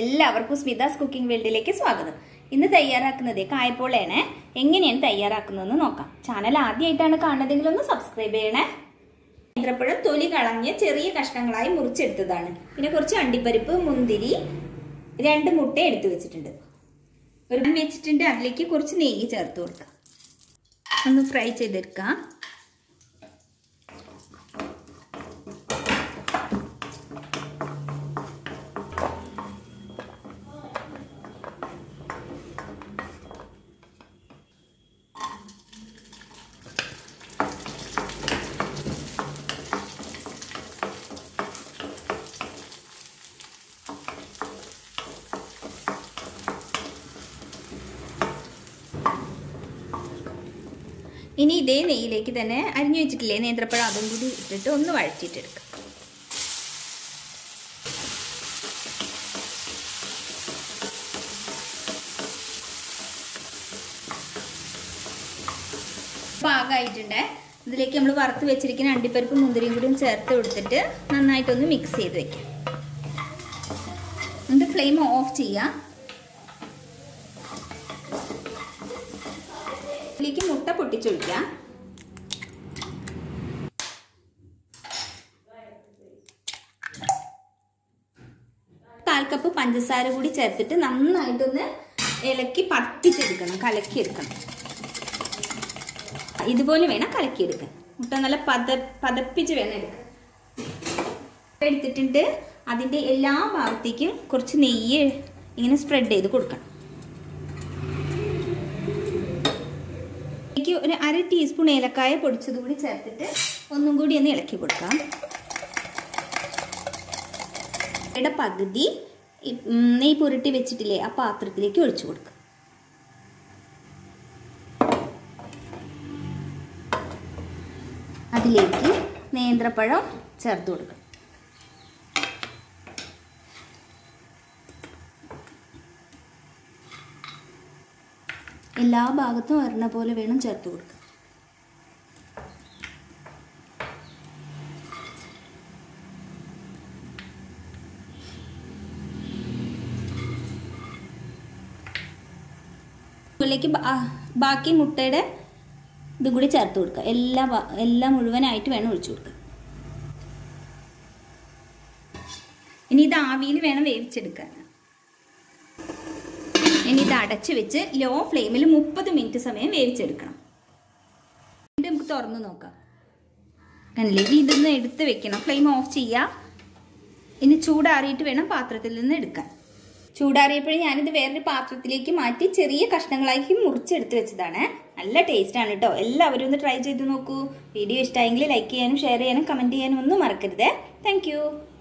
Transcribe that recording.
എല്ലാവർക്കും സ്മിതാസ് കുക്കിംഗ് വേൾഡിലേക്ക് സ്വാഗതം ഇന്ന് തയ്യാറാക്കുന്നത് കായപ്പോളയാണ് എങ്ങനെയാണ് തയ്യാറാക്കുന്നതെന്ന് നോക്കാം ചാനൽ ആദ്യമായിട്ടാണ് കാണുന്നതെങ്കിൽ ഒന്ന് സബ്സ്ക്രൈബ് ചെയ്യണേ നേന്ത്രപ്പഴം തൊലി കളഞ്ഞ് ചെറിയ കഷ്ണങ്ങളായി മുറിച്ചെടുത്തതാണ് പിന്നെ കുറച്ച് അണ്ടിപ്പരിപ്പ് മുന്തിരി രണ്ട് മുട്ട എടുത്തു വെച്ചിട്ടുണ്ട് ഒരു pan വെച്ചിട്ടുണ്ട് അതിലേക്ക് കുറച്ച് നെയ്യ് ചേർത്ത് കൊടുക്കാം ഒന്ന് ഫ്രൈ ചെയ്തെടുക്കാം ഇനി ഇതേ നെയ്യിലേക്ക് തന്നെ അരിഞ്ഞു വെച്ചിട്ടില്ലേ നേന്ത്രപ്പഴം അതും കൂടി ഇട്ടിട്ട് ഒന്ന് വഴറ്റിയിട്ടെടുക്കാം പാകമായിട്ടുണ്ട് ഇതിലേക്ക് നമ്മൾ വറുത്ത് വെച്ചിരിക്കുന്ന അണ്ടിപ്പരിപ്പ് മുന്തിരിയും കൂടിയും ചേർത്ത് കൊടുത്തിട്ട് നന്നായിട്ടൊന്ന് മിക്സ് ചെയ്ത് വെക്കാം എന്നിട്ട് ഫ്ലെയിം ഓഫ് ചെയ്യാം ഇതിലേക്ക് മുട്ട പൊട്ടിച്ചൊഴിക്കാം കാൽ കപ്പ് പഞ്ചസാര കൂടി ചേർത്തിട്ട് നന്നായിട്ടൊന്ന് ഇലക്കി പത്തിച്ചെടുക്കണം കലക്കിയെടുക്കണം ഇതുപോലെ വേണം കലക്കിയെടുക്കാൻ മുട്ട നല്ല പത പതപ്പിച്ച് വേണം എടുക്കാൻ എടുത്തിട്ടുണ്ട് അതിൻ്റെ എല്ലാ ഭാഗത്തേക്കും കുറച്ച് നെയ്യ് ഇങ്ങനെ സ്പ്രെഡ് ചെയ്ത് കൊടുക്കണം ഇതിലേക്ക് ഒരു അര ടീസ്പൂൺ ഏലക്കായ പൊടിച്ചത് കൂടി ചേർത്തിട്ട് ഒന്നും കൂടി ഒന്ന് ഇളക്കി കൊടുക്കാം ഇവിടെ പകുതി നെയ്യ് പുരട്ടി വെച്ചിട്ടില്ലേ ആ പാത്രത്തിലേക്ക് ഒഴിച്ചു കൊടുക്കാം അതിലേക്ക് നേന്ത്രപ്പഴം ചേർത്ത് കൊടുക്കാം എല്ലാ ഭാഗത്തും വരണ പോലെ വേണം ചേർത്ത് കൊടുക്കുക ഇതിലേക്ക് ബാക്കി മുട്ടയുടെ ഇത് കൂടി ചേർത്ത് കൊടുക്കുക എല്ലാ എല്ലാം മുഴുവനായിട്ട് വേണം ഒഴിച്ചു കൊടുക്കുക ഇനി ഇത് ആവിയിൽ വേണം വേവിച്ചെടുക്കാൻ ഇനി ഇത് അടച്ച് വെച്ച് ലോ ഫ്ലെയിമിൽ മുപ്പത് മിനിറ്റ് സമയം വേവിച്ചെടുക്കണം എന്നിട്ട് നമുക്ക് തുറന്ന് നോക്കാം കണ്ടില്ലേ ഇനി ഇതൊന്ന് എടുത്ത് വെക്കണം ഫ്ലെയിം ഓഫ് ചെയ്യാം ഇനി ചൂടാറിയിട്ട് വേണം പാത്രത്തിൽ നിന്ന് എടുക്കാൻ ചൂടാറിയപ്പോഴും ഞാനിത് വേറൊരു പാത്രത്തിലേക്ക് മാറ്റി ചെറിയ കഷ്ണങ്ങളാക്കി മുറിച്ചെടുത്ത് വെച്ചതാണ് നല്ല ടേസ്റ്റ് ആണ് കേട്ടോ എല്ലാവരും ഒന്ന് ട്രൈ ചെയ്ത് നോക്കൂ വീഡിയോ ഇഷ്ടമായെങ്കിൽ ലൈക്ക് ചെയ്യാനും ഷെയർ ചെയ്യാനും കമൻറ്റ് ചെയ്യാനും ഒന്നും മറക്കരുത് താങ്ക്